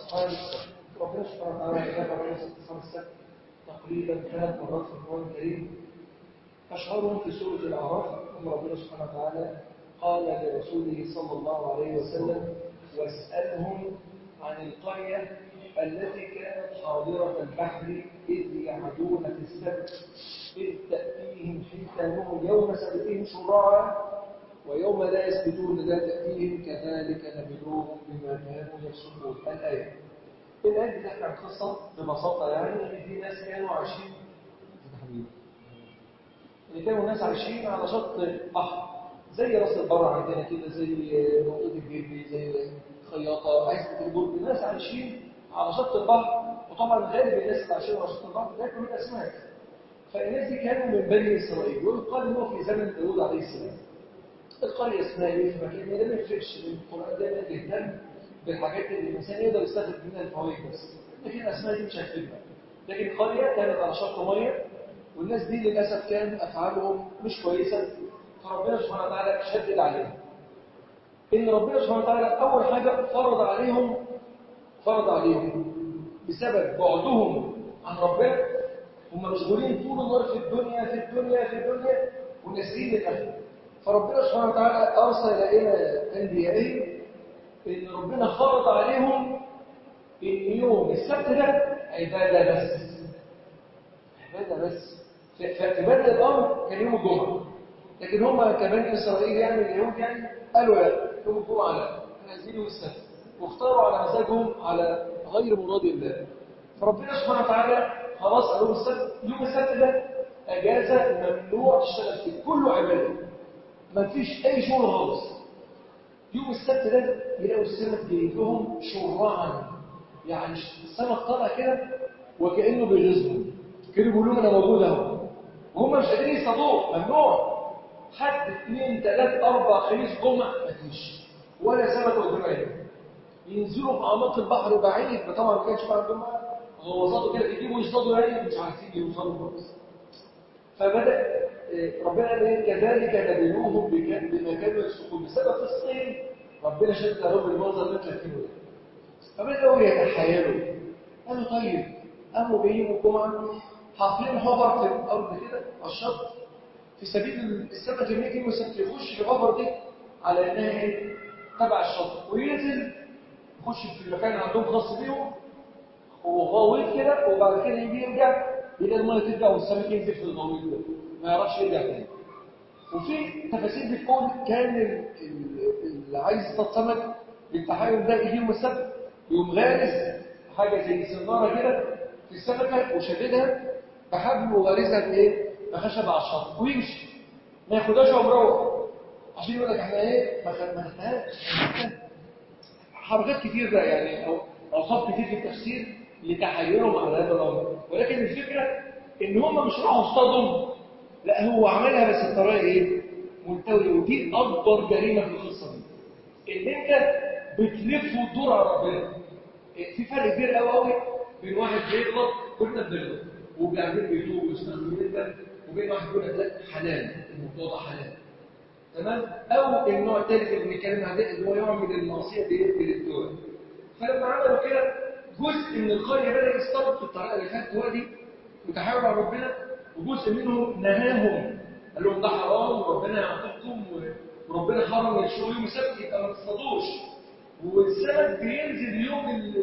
أصحاب السبت ربنا سبحانه وتعالى ذكر لنا أصحاب السبت تقريبا ثلاث مرات في القرآن الكريم أشهرهم في سورة الأعراف أن ربنا سبحانه وتعالى قال لرسوله صلى الله عليه وسلم واسألهم عن القرية التي كانت حاضرة البحر إذ يعدون في السبت إذ تأتيهم حيتانهم يوم سبتهم شرعا ويوم لا يسبتون لا تأتيهم كذلك نبلوهم بما كانوا يفسقون الآية الآية دي تحكي عن قصة ببساطة يعني إن في ناس كانوا عايشين اللي كانوا ناس عايشين على شط بحر زي راس البر عندنا كده زي منطقة الجيبي زي خياطة عزبة البرج ناس عايشين على شط البحر وطبعا غالب الناس اللي عايشين على شط البحر بياكلوا الأسماك فالناس دي كانوا من بني إسرائيل ويقال إن هو في زمن داوود عليه السلام القرية اسمها ايه في مكان ده ما يفرقش القرآن دايما بيهتم بالحاجات اللي الإنسان يقدر يستفيد منها الفوائد بس لكن الأسماء دي مش هتفيدنا لكن القرية كانت على شط مية والناس دي للأسف كان أفعالهم مش كويسة فربنا سبحانه وتعالى شدد عليهم إن ربنا سبحانه وتعالى أول حاجة فرض عليهم فرض عليهم بسبب بعدهم عن ربنا هم مشغولين طول النهار في الدنيا في الدنيا في الدنيا وناسيين الآخرة فربنا سبحانه وتعالى أرسل إلى أنبيائه إن ربنا فرض عليهم إن يوم السبت ده عبادة بس عبادة بس في بدء الأمر كان يوم الجمعة لكن هم كبني إسرائيل يعني اليهود يعني قالوا لا يوم الجمعة لا احنا عايزين يوم السبت واختاروا على مزاجهم على غير مراد الله فربنا سبحانه وتعالى خلاص قال لهم السبت يوم السبت ده أجازة ممنوع تشتغل فيه كله عبادة ما فيش أي شغل خالص يوم السبت ده يلاقوا السمك جايب لهم شرعا يعني السمك طالع كده وكأنه بيغيظهم كانوا بيقولوا انا موجود اهو وهم مش قادرين يصطادوه ممنوع حد اثنين ثلاث اربع خميس جمعه مفيش ولا سمك قدام عينهم ينزلوا في اعماق البحر بعيد طبعا ما كانش بعد الجمعه غواصاته كده يجيبوا يصطادوا يعني مش عارفين يوصلوا خالص فبدا ربنا قال ايه كذلك نبلوهم بما كانوا يفسقون بسبب الصين ربنا شد عليهم المنظر اللي انتوا شايفينه ده فبداوا يتحايلوا قالوا طيب قاموا جايين الجمعه حاطين حفر في الارض كده على الشط في سبيل السبت اللي يجي والسبت يخش في الحفر دي على انها ايه تبع الشط وينزل يخش في المكان عندهم خاص بيهم وغاويط كده وبعد كده يجي يرجع يلاقي الميه ترجع والسمك ينزل في الغاويط ده ما يعرفش يرجع تاني وفي تفاصيل بتقول كان اللي عايز يصطاد سمك بالتحايل ده يجي يوم السبت يقوم غارس حاجه زي سناره كده في السمكه وشددها بحبل وغارسها بايه؟ بخشب على الشط ويمشي ما ياخدهاش ومروح عشان يقول لك احنا ايه ما خدناهاش حركات كتير بقى يعني او اوصاف كتير في التفسير لتحيرهم على هذا الامر ولكن الفكره ان هم مش راحوا اصطادوا لا هو عملها بس بطريقه ايه ملتويه ودي اكبر جريمه في القصه دي ان انت بتلف وتدور على ربنا في فرق كبير قوي قوي بين واحد بيغلط كلنا بنغلط وبعدين بيتوب ويستغفر جدا وبين واحد يقول لك لا حلال الموضوع ده حلال تمام او النوع الثالث اللي بنتكلم عليه اللي هو يعمل المعصيه بالتوبه فلما عملوا كده جزء من القريه بدا يصطاد في الطريقه اللي فاتت دي وتحاول على ربنا وجزء منهم نهاهم قال لهم ده حرام وربنا يعاقبكم وربنا حرم الشغل يوم السبت يبقى ما تصطادوش والسمك بينزل يوم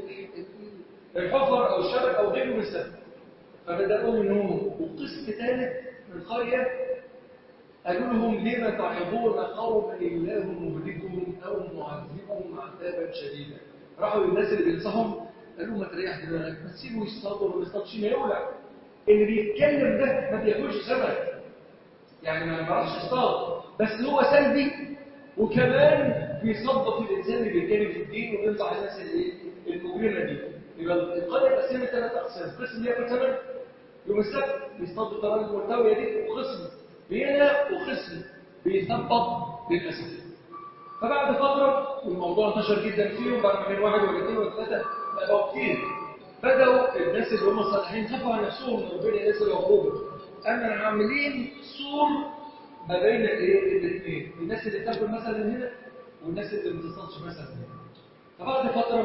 الحفر او الشبك او غيره من السبت فبداوا منهم وقسم ثالث من القريه قالوا لهم لما تعظون قوما الله مهلكهم او معذبهم عذابا شديدا راحوا للناس اللي بينصحهم قالوا ما تريح دماغك ما تسيبه يصطادوا وما يصطادش ما يولع اللي بيتكلم ده ما بياكلش سمك يعني ما بيعرفش يصطاد بس هو سلبي وكمان بيصدق الانسان اللي بيتكلم في الدين وبينصح الناس اللي المجرمه دي يبقى القريه مقسمه ثلاث اقسام قسم بياكل سمك يوم السبت بيصطاد بالطريقه المرتويه دي وقسم بينهى وقسم بيثبط للاسف فبعد فتره والموضوع انتشر جدا فيهم بعد ما كان واحد ولا اثنين ولا ثلاثه بقوا كتير بداوا الناس اللي هم الصالحين خافوا على نفسهم من ربنا ينزل عقوبه اما عاملين سور ما بين الايه الاثنين الناس اللي بتاكل مثلا هنا والناس اللي ما بتصطادش مثلا هنا فبعد فتره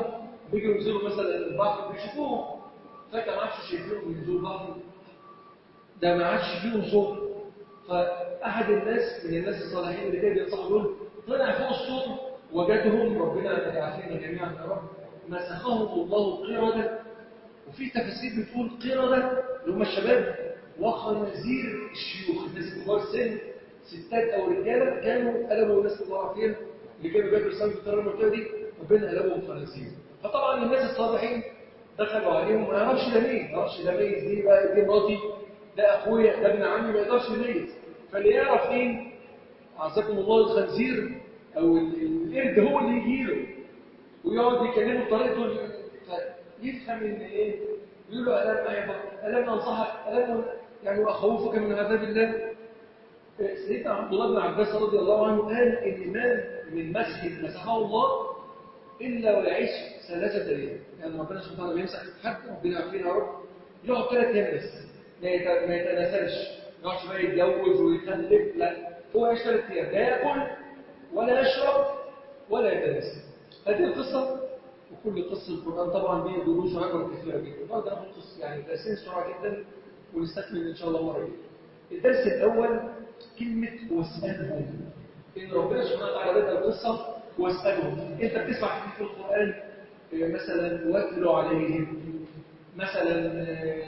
بيجوا ينزلوا مثلا البحر بيشوفوهم فجاه ما عادش شايفينهم ينزلوا البحر ده ما عادش فيهم صوت فاحد الناس من الناس الصالحين اللي كانوا بينصحوا دول طلع فوق الصوت وجدهم ربنا يعافينا جميعا يا رب مسخهم الله قرده وفي تفاسير بتقول قرده اللي هم الشباب وخنازير الشيوخ الناس الكبار السن ستات او رجاله كانوا قلبوا الناس المضاعفين اللي كانوا بياكلوا السمك في الطريقه المنطقه دي ربنا قلبهم خنازير فطبعا الناس الصالحين دخلوا عليهم ما يعرفش ده مين ما يعرفش ده ميز دي بقى دي مراتي ده اخويا ده ابن عمي ما يقدرش يميز فاللي يعرف مين عزكم الله الخنزير او القرد هو اللي يجي له ويقعد يكلمه بطريقته فيفهم ان ايه يقول له الم ايضا الم انصحك الم يعني اخوفك من عذاب الله سيدنا عبد الله بن عباس رضي الله عنه قال ان ما من مسجد مسحه الله الا ويعيش ثلاثه ايام يعني ربنا سبحانه وتعالى بيمسح حد ربنا يعافينا يا رب يقعد ثلاث ايام بس ما يتناسلش ما يقعدش بقى يتجوز ويخلف لا هو يعيش ثلاث ايام لا ياكل ولا يشرب ولا يتناسل هذه القصه وكل قصه القران طبعا دي دروس وعبر كثيره جدا النهارده ناخد قصه يعني تاسيس سرعه جدا ونستكمل ان شاء الله مره جايه الدرس الاول كلمه واسالهم ان ربنا سبحانه وتعالى بدا القصه واسالهم انت بتسمع في القران مثلا واتلوا عليهم مثلا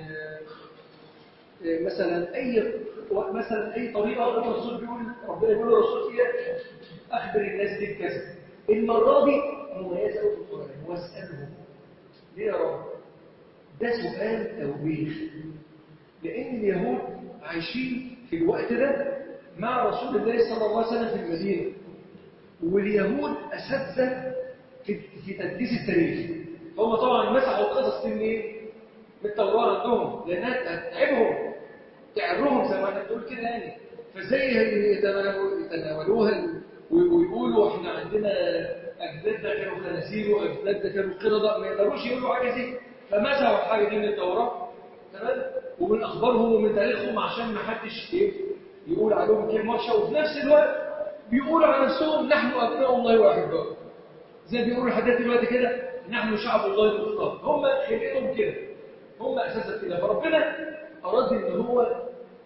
مثلا اي مثلا اي طريقه الرسول بيقول ربنا بيقول للرسول فيها اخبر الناس دي بكذا المره دي مميزه قوي في القران واسالهم ليه يا رب ده سؤال توبيخ لان اليهود عايشين في الوقت ده مع رسول الله صلى الله عليه وسلم في المدينه واليهود اساتذه في في تدريس التاريخ هم طبعا مسحوا القصص دي منين؟ من التوراه عندهم لانها هتتعبهم تعرهم زي ما احنا بنقول كده يعني فازاي يتناولوها ويقولوا احنا عندنا اجدادنا كانوا خنازير واجدادنا كانوا قرده ما يقدروش يقولوا حاجه زي فمسحوا الحاجه دي من التوراه تمام ومن اخبارهم ومن تاريخهم عشان ما حدش يقول عليهم كلمه وحشه وفي نفس الوقت بيقولوا على نفسهم نحن ابناء الله واحباؤه زي بيقولوا لحد دلوقتي كده نحن شعب الله المختار هم خلقتهم كده هم اساسا كده فربنا اراد ان هو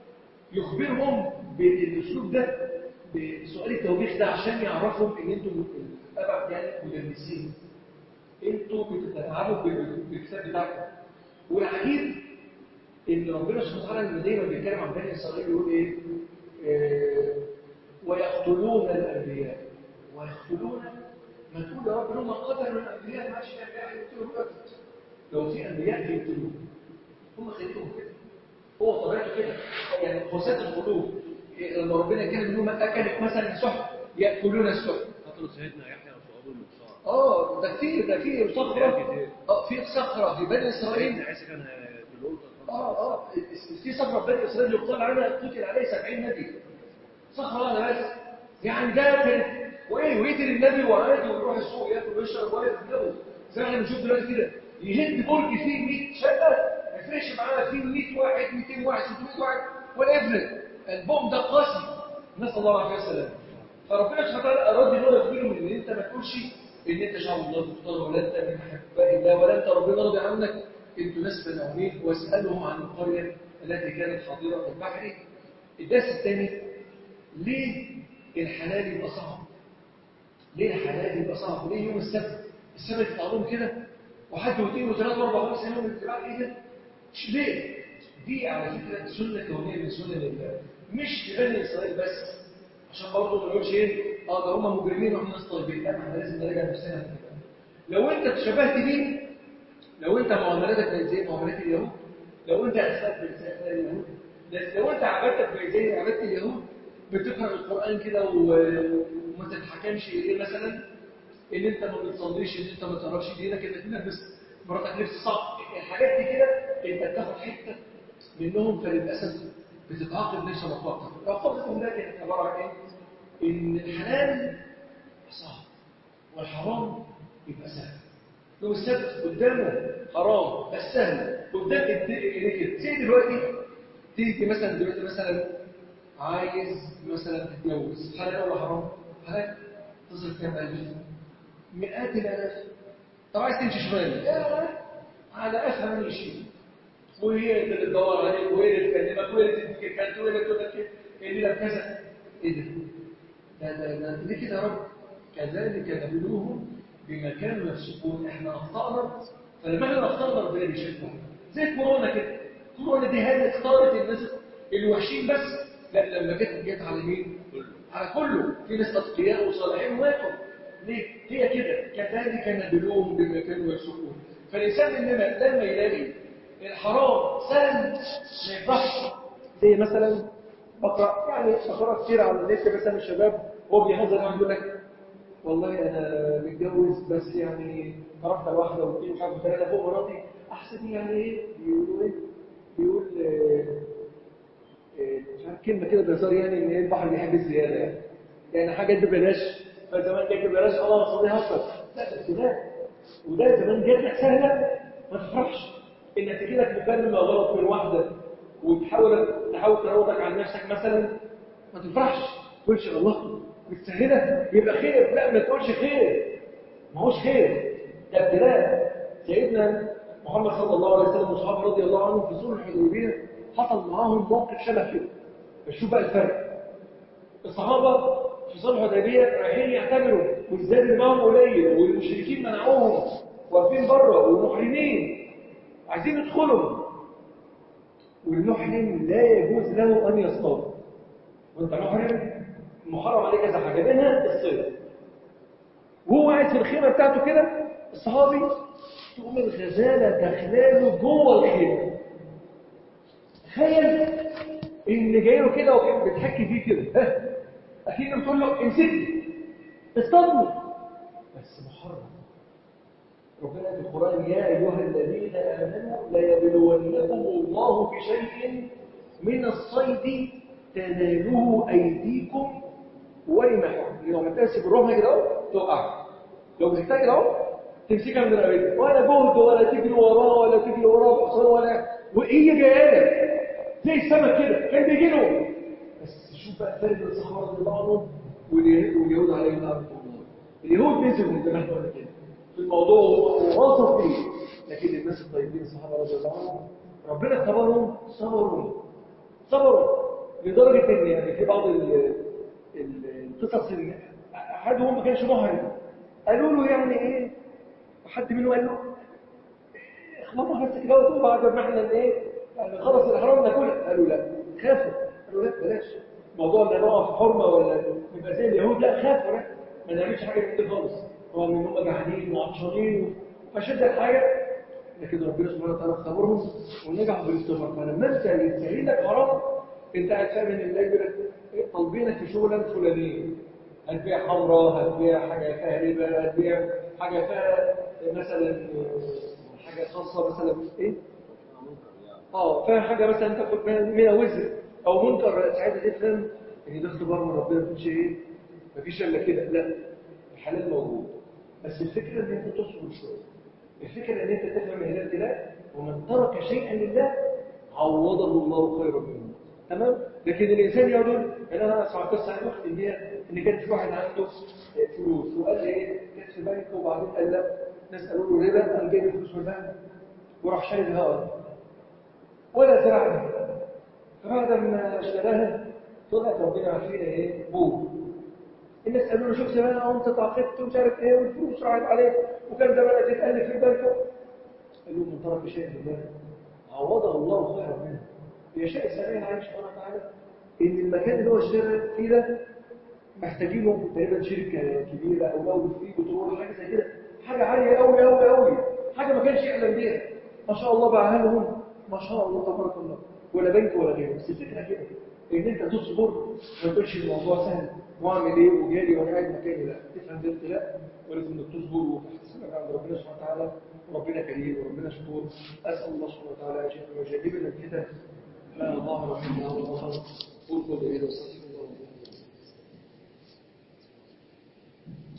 يخبرهم بالاسلوب ده بسؤال التوبيخ ده عشان يعرفهم ان انتم ابعد يعني مدرسين انتوا بتتعاملوا بالكتاب بتاعكم والعجيب ان ربنا سبحانه وتعالى لما دايما بيتكلم عن بني اسرائيل يقول ايه آه ويقتلون الانبياء ويقتلون ما تقول يا رب لهم قتلوا الانبياء ما عادش الانبياء يقتلوا قتل لو في انبياء يقتلوه هم خليتهم كده هو طبيعته كده يعني قساة القلوب لما ربنا كان انهم اكلت مثلا سحت ياكلون السحت قتلوا سيدنا يحيى وصحابه المختار اه ده كتير ده في صخره اه في صخره في بني اسرائيل سيدنا عيسى كان في الأولى اه اه في صخره في بني اسرائيل يقال عنها قتل عليه 70 نبي صخره واحده بس يعني ده كان وايه ويقتل النبي وعادي ويروح السوق ياكل ويشرب وياكل زي ما احنا بنشوف دلوقتي كده يهد برج فيه 100 شقه ما يفرقش معاه فيه 100 واحد 200 واحد 600 واحد ولا يفرق البوم ده قاسي نسال الله العافيه والسلامه فربنا سبحانه وتعالى اراد ان هو يخبرهم ان انت ما تقولش ان انت شعب الله المختار ولا انت من احباء الله ولا انت ربنا راضي عنك انتوا ناس بنعمين واسالهم عن القريه التي كانت حاضره في البحر الدرس الثاني ليه الحلال يبقى صعب؟ ليه الحلال يبقى صعب؟ ليه يوم السبت؟ السبت يتعرضهم كده وحد واثنين وثلاثة واربعة وخمسة يوم الاتباع ايه ده؟ ليه؟ دي على فكرة سنة كونية من سنن الله مش لبني إسرائيل بس عشان برضه ما نقولش ايه اه ده هم مجرمين واحنا ناس طيبين لا احنا لازم نراجع نفسنا من كده لو انت تشبهت بيه لو انت معاملاتك بقت زي معاملات اليهود لو انت اخلاقك بقت زي اخلاق اليهود لو انت عبادتك بقت زي عباده اليهود بتقرا القران كده وما تتحكمش ايه مثلا ان انت ما بتصليش ان انت ما تعرفش دينك انك تلبس مراتك لبس صعب الحاجات دي كده انت بتاخد حته منهم فللاسف بتتعاقب ليس مطلقا عقوبتهم ده كانت عباره عن ايه؟ ان الحلال صعب والحرام يبقى سهل يوم السبت قدامه حرام بس سهل قدام ايديه كده زي دلوقتي تيجي مثلا دلوقتي مثلا عايز مثلا تتجوز حلال ولا حرام؟ حلال تصرف كام ألف؟ مئات الآلاف طب عايز تمشي شمال يا على افهم من الشيء وهي اللي تدور عليك وهي اللي تكلمك وهي اللي تديك الكلام وهي اللي تقول لك اللي لك كذا ايه ده؟ ده ده ده ليه كده يا رب؟ كذلك نبلوهم بما كانوا يفسقون احنا اخطانا فلما احنا اخطانا ربنا بيشدنا زي كورونا كده كورونا دي هذه اختارت الناس الوحشين بس لا لما جت جت على مين؟ على كله في ناس اتقياء وصالحين وماتوا ليه؟ هي كده كذلك نبلوهم بما كانوا يفسقون فالانسان انما لما يلاقي الحرام سهل ما يفرحش زي مثلا بقرا يعني بقرا كتير على النت مثلا الشباب هو بيهزر يعني يقول لك والله انا متجوز بس يعني عرفت واحده واثنين مش عارف ثلاثه فوق مراتي احسن يعني ايه بيقولوا ايه بيقول آه، آه، مش عارف كلمه كده بهزار يعني ان إيه البحر بيحب الزياده يعني يعني حاجه ببلاش فزمان كانت ببلاش خلاص خليها هزر لا بس ده وده زمان جات لك سهله ما تفرحش انك تجي لك مكالمه غلط من واحده وتحاول تحاول تروضك عن نفسك مثلا ما تفرحش ما تقولش الله مستهله يبقى خير لا ما تقولش خير ما هوش خير ده ابتلاء سيدنا محمد صلى الله عليه وسلم واصحابه رضي الله عنهم في صلح الحديبيه حصل معاهم موقف شبه كده فشوف بقى الفرق الصحابه في صلح الحديبيه رايحين يعتمروا والزاد اللي معاهم قليل والمشركين منعوهم واقفين بره ومحرمين عايزين يدخلوا والمحرم لا يجوز له ان يصطاد وانت محرم محرم عليك كذا حاجه منها الصيد وهو قاعد في الخيمه بتاعته كده الصحابي تقوم الغزاله داخلاله جوه الخيمه تخيل ان جاي له كده وبتحكي فيه كده ها اخيرا بتقول له امسكني اصطادني بس محرم ربنا في القرآن يا أيها الذين آمنوا ليبلونكم الله بشيء من الصيد تناله أيديكم ورماحكم لو متاسب الرمح كده اهو تقع لو مسكتها كده اهو تمسكها من رقبتك ولا جهد ولا تجري وراه ولا تجري وراه بحصان ولا وهي جايه لك زي السمك كده كان بيجي له بس شوف بقى فرق الصحابه اللي بعضهم واليهود عليهم لعنه الله اليهود نزلوا من زمان ولا كده في الموضوع وواصف فيه لكن الناس الطيبين الصحابه رضي الله عنهم ربنا اختبرهم صبروا صبروا لدرجه ان يعني في بعض ال- ال- القصص اللي احدهم ما كانش محرم قالوا له يعني ايه حد منهم قال له اخبطوا بس كده وبعد ما احنا ايه يعني خلص الاحرام ناكلها قالوا لا خافوا قالوا لا بلاش موضوع ان نقع في حرمه ولا نبقى زي اليهود لا خافوا لا ما نعملش حاجه من كده خالص رغم ان هم جعانين وعطشانين واشد الحاجه لكن ربنا سبحانه وتعالى اختبرهم ونجحوا بالاختبار فلما انت يستهين لك حرام انت قاعد فاهم ان الله يقول لك طالبينك في شغله فلانيه هتبيع خمره هتبيع حاجه فيها ربا هتبيع حاجه فيها مثلا حاجه خاصه مثلا ايه اه فيها حاجه مثلا تاخد منها منها وزن او منكر ساعتها تفهم ان ده اختبار من ربنا مفيش ايه مفيش الا كده لا الحلال موجود بس الفكره ان انت تصبر شويه الفكره ان انت تفهم ان ده ابتلاء ومن ترك شيئا لله عوضه الله خيرا منه تمام لكن الانسان يقول ان انا اسمع قصه عن اختي ان هي ان كان في واحد عنده فلوس وقال لي ايه كانت في بنك وبعدين قال لا ناس قالوا له ربا قام جايب الفلوس من البنك وراح شاري بها ارض ولا زرعها فبعد ما اشتراها طلعت ربنا عارفين ايه بوه الناس قالوا له شوف زمان انت تعاقدت ومش عارف ايه والفلوس راحت عليك وكان زمانك تتالف في البنك قال له من ترك شيء لله عوضه الله خيرا منه يشاء السميع العليم سبحانه وتعالى ان المكان اللي هو اشترى فيه ده محتاجينه تقريبا شركه كبيره او لو فيه بترول حاجه زي كده حاجه عاليه قوي قوي قوي حاجه ما كانش يحلم بيها ما شاء الله باعها لهم ما شاء الله تبارك الله ولا بنك ولا غيره بس الفكره كده ان انت تصبر ما تقولش الموضوع سهل واعمل ايه وجالي وانا قاعد مكاني لا تفهم ده ابتلاء ولازم انك تصبر وتحتسبك عند ربنا سبحانه وتعالى وربنا كريم وربنا شكور اسال الله سبحانه وتعالى ان يجنبنا الفتن لا ظاهر منها ولا بطن قل قل الى وصحبه